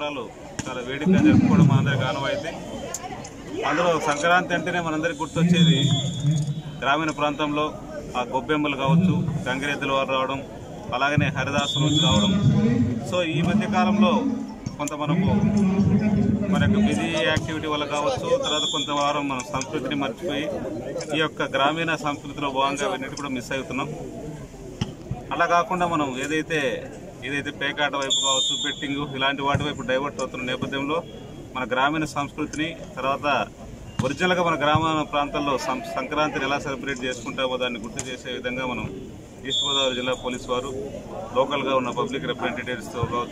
సంబరాలు చాలా వేడికగా జరుపుకోవడం మనందరికీ ఆనవాయితీ అందులో సంక్రాంతి అంటేనే మనందరికీ గుర్తొచ్చేది గ్రామీణ ప్రాంతంలో ఆ గొబ్బెమ్మలు కావచ్చు గంగిరెద్దుల వారు రావడం అలాగనే హరిదాసు నుంచి రావడం సో ఈ మధ్య కాలంలో కొంత మనకు మన యొక్క బిజీ యాక్టివిటీ వల్ల కావచ్చు తర్వాత కొంత వారం మనం సంస్కృతిని మర్చిపోయి ఈ యొక్క గ్రామీణ సంస్కృతిలో భాగంగా అవన్నిటి కూడా మిస్ అవుతున్నాం అలా కాకుండా మనం ఏదైతే ఏదైతే పేకాట వైపు కావచ్చు బెట్టింగ్ ఇలాంటి వాటి వైపు డైవర్ట్ అవుతున్న నేపథ్యంలో మన గ్రామీణ సంస్కృతిని తర్వాత ఒరిజినల్గా మన గ్రామీణ ప్రాంతాల్లో సం- సంక్రాంతిని ఎలా సెలబ్రేట్ చేసుకుంటామో దాన్ని గుర్తు చేసే విధంగా మనం ఈస్ట్ గోదావరి జిల్లా పోలీస్ వారు లోకల్గా ఉన్న పబ్లిక్ రిప్రజెంటేటివ్స్తో కావచ్చు